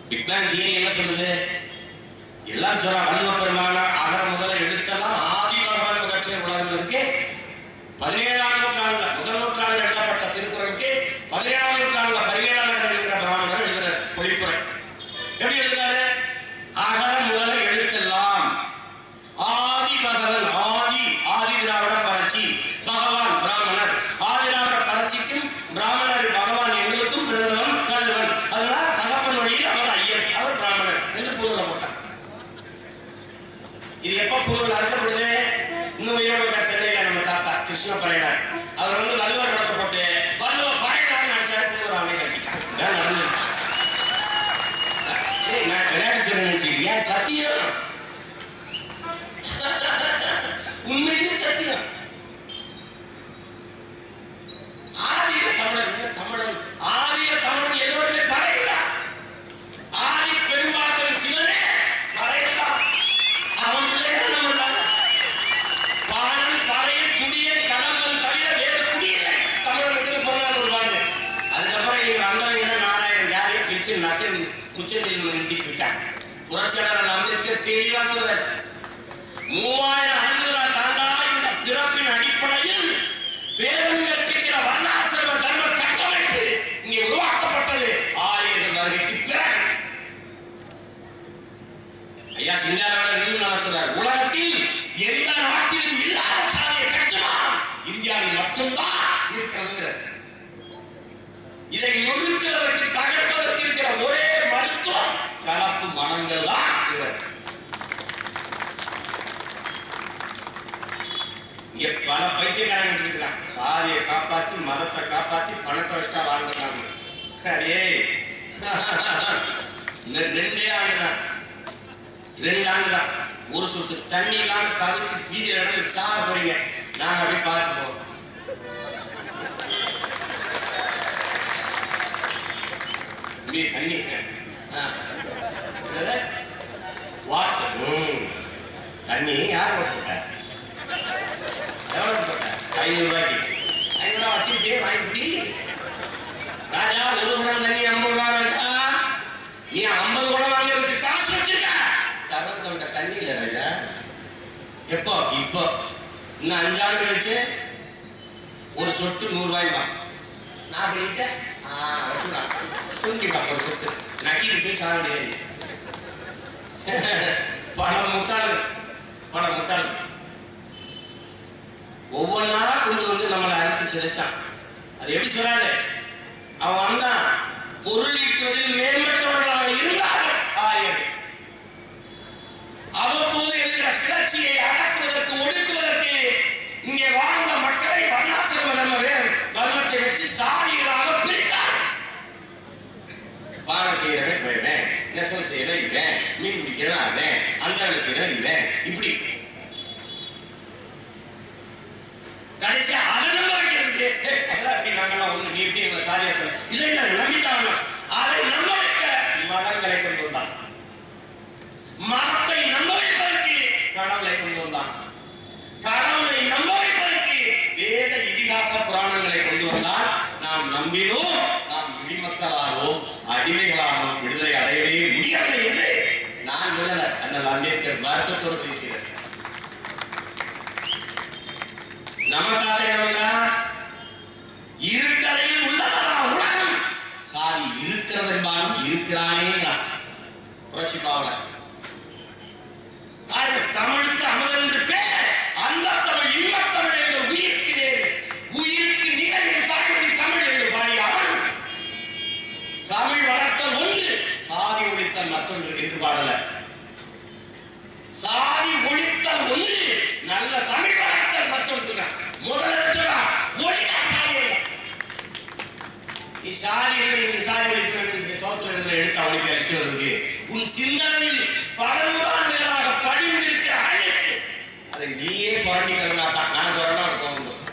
Big bang theory என்ன சொல்லுது எல்லாம் சொல்றா வள்ளுவ பெருமானார் அகர முதல எழுத்தெல்லாம் ஆதி பகவான் முதற்றே உலகன்றதுக்கு பதினேழாம் நூற்றாண்டுல முதல் நூற்றாண்டு எழுதப்பட்ட திருக்குறளுக்கு பதினேழாம் நூற்றாண்டுல பரிமேலாளர் என்கிற பிராமணர் எழுதுற பொழிப்புரை எப்படி எழுதுறாரு அகர முதல எழுத்தெல்லாம் ஆதி பகவன் ஆதி ஆதி திராவிட பரட்சி பகவான் பிராமணர் ஆதி திராவிட பரட்சிக்கும் பிராமணர் பகவான் எங்களுக்கும் பிறந்தவன் கல்வன் அதனால் தகப்பன் வழியில் அவர் ஐயர் அவர் பிராமணர் என்று பூணூல போட்டார் இது எப்ப பூணூல் அறுக்கப்படுது இன்னும் உயிரோடு இருக்கார் சென்னையில நம்ம தாத்தா கிருஷ்ண பறையனார் அவர் வந்து வள்ளுவர் படத்தை போட்டு வள்ளுவர் பறையனார் நடிச்சாரு பூணூல் அவனே கட்டிட்டான் இதான் நடந்தது ஏய், நான் விளையாட்டு சொல்ல நினைச்சிருக்கியா சத்தியம் உண்மையிலே சத்தியம் ஆதியில தமிழன் என்ன தமிழன் ஆதியில தமிழன் எல்லோருமே பறையிடா ஆதி பெரும்பாட்டன் சிவனே பறையிடா அவன் பிள்ளைகள் நம்ம இருந்தாங்க பாணன் பறையன் குடியன் கடம்பன் தவிர வேறு குடியில்லை தமிழனுக்கு பொருளாதார வாழ்ந்து அதுக்கப்புறம் இவங்க வந்தவங்க தான் நாலாயிரம் ஜாதியை பிரிச்சு நட்டு உச்சத்தில் நிறுத்தி விட்டாங்க புரட்சியாளர் அம்பேத்கர் தெளிவா சொல்றார் மூவாயிரம் ஆண்டுகளா தாண்டா இந்த பிறப்பின் அடிப்படையில் பேருந்து கற்பிக்கிற வர்ணாசிரம தர்ம கட்டமைப்பு இங்கே உருவாக்கப்பட்டது ஆயிரம் வருகைக்கு பிறகு ஐயா சிங்காரவேலர் இன்னும் நல்லா சொல்றார் உலகத்தில் எந்த நாட்டிலும் இல்லாத சாதிய கட்டுமானம் இந்தியாவில் மட்டும்தான் இருக்கிறதுங்கிறார் இதை நொறுக்குவதற்கு தகர்ப்பதற்கு இருக்கிற ஒரே மருத்துவம் கலப்பு மனங்கள் தான் இருக்கிறது இங்க பல பைத்தியக்காரங்க வச்சுக்கிட்டு சாதியை காப்பாத்தி மதத்தை காப்பாத்தி பணத்தை வச்சுட்டா வாழ்ந்துட்டாங்க அடே இந்த ரெண்டே ஆண்டுதான் ரெண்டு ஆண்டு தான் ஒரு சொட்டு தண்ணி இல்லாம தவிச்சு வீதியில நடந்து சாக போறீங்க நாங்க அப்படி பார்த்து போறோம் இங்கே தண்ணி வாட்டர் தண்ணி யார் போட்டுருக்க எவ்வளவு போட்ட ஐநூறு ரூபாய்க்கு ஐநூறு ரூபாய் வச்சுக்கிட்டே வாங்கிப்பிடி ராஜா ஒரு குடம் தண்ணி ஐம்பது ரூபா ராஜா நீ ஐம்பது குடம் வாங்குறதுக்கு காசு வச்சிருக்க தர்றதுக்கு அவன்கிட்ட தண்ணி இல்லை ராஜா எப்போ இப்போ இன்னும் அஞ்சாண்டு கழிச்சு ஒரு சொட்டு நூறு ரூபாய் தான் நான் பண்ணிட்டு ஆ வச்சுடா சுண்டிப்பான் ஒரு சொட்டு நக்கிட்டு போய் சாக முடியாது பணம் முட்டாளு பணம் முட்டாளு ஒவ்வொன்றா கொண்டு வந்து நம்மளை அறுத்து சிதைச்சான் அது எப்படி சொல்லாது அவன் வந்தான் பொருள் ஈட்டுவதில் மேம்பட்டவர்களாக இருந்தார்கள் ஆரியர்கள் அவ்வப்போது எழுகிற கிளர்ச்சியை அடக்குவதற்கு ஒடுக்குவதற்கு இங்கே வாழ்ந்த மக்களை வர்ணாசிரம தர்ம வே- தர்மத்தை வச்சு சாதிகளாக பிரித்தார் பானை செய்யறவன் போயிடுவேன் நெசவு செய்யறவன் இவன் மீன் பிடிக்கிறவன் அவன் அந்த வேலை செய்யறவன் இவன் இப்படி கடைசியா அதை நம்ப வைக்கிறதுக்கு "ஏய், அதெல்லாம் இப்படி நாங்கெல்லாம் ஒண்ணு நீ இப்படி எங்களை சாதியா சொல்ல இல்ல இல்ல நம்பிட்டாங்க அதை நம்ப வைக்க மதங்களை கொண்டு வந்தான் மதத்தை நம்ப வைப்பதற்கு கடவுளை கொண்டு வந்தான் கடவுளை நம்ப வைப்பதற்கு வேத இதிகாச புராணங்களை கொண்டு வந்தால் நாம் நம்பினோம் நாம் இடிமக்களானோம் அடிமைகளானோம் விடுதலை அடையவே முடியவில்லை என்று நான் சொல்லல அண்ணல் அம்பேத்கர் வருத்தத்தோடு பேசுகிறார் நம்ம தாத்தா என்ன பண்றா? இருட்டறையில் உள்ளதா உலகம் சாதி இருக்கிறது என்பாலும் இருக்கிறானேங்கிறான் புரட்சி பாவலர் பாருங்க, தமிழுக்கு அமுதன் என்று பேர் அந்த தமிழ் இன்பத் தமிழ் என்ற உயிருக்கு நேர் உயிருக்கு நிகரின் தாய்மொழி தமிழ் என்று பாடிய அவன் தமிழ் வளர்த்தல் ஒன்று சாதி ஒழித்தல் மற்றொன்று என்று பாடல சாதி ஒழித்தல் ஒன்று நல்ல தமிழ் வளர்த்தல் மற்றொன்று முதல்ல சொல்றா ஒழியா சாதி இல்லை. நீ சாதி இல்லை, நீங்க சாதி ஒழிக்கணும் சோத்துல எழுதுற எழுத்த ஒழிக்க அடிச்சுட்டு வருது உன் சிந்தனையில் பல நூறாண்டுகளாக படிந்திருக்கிற அழுக்கு அதை நீயே சுரண்டிக்கிறனா தான் நான் சுரண்டா உனக்கு கோவம் வரும்.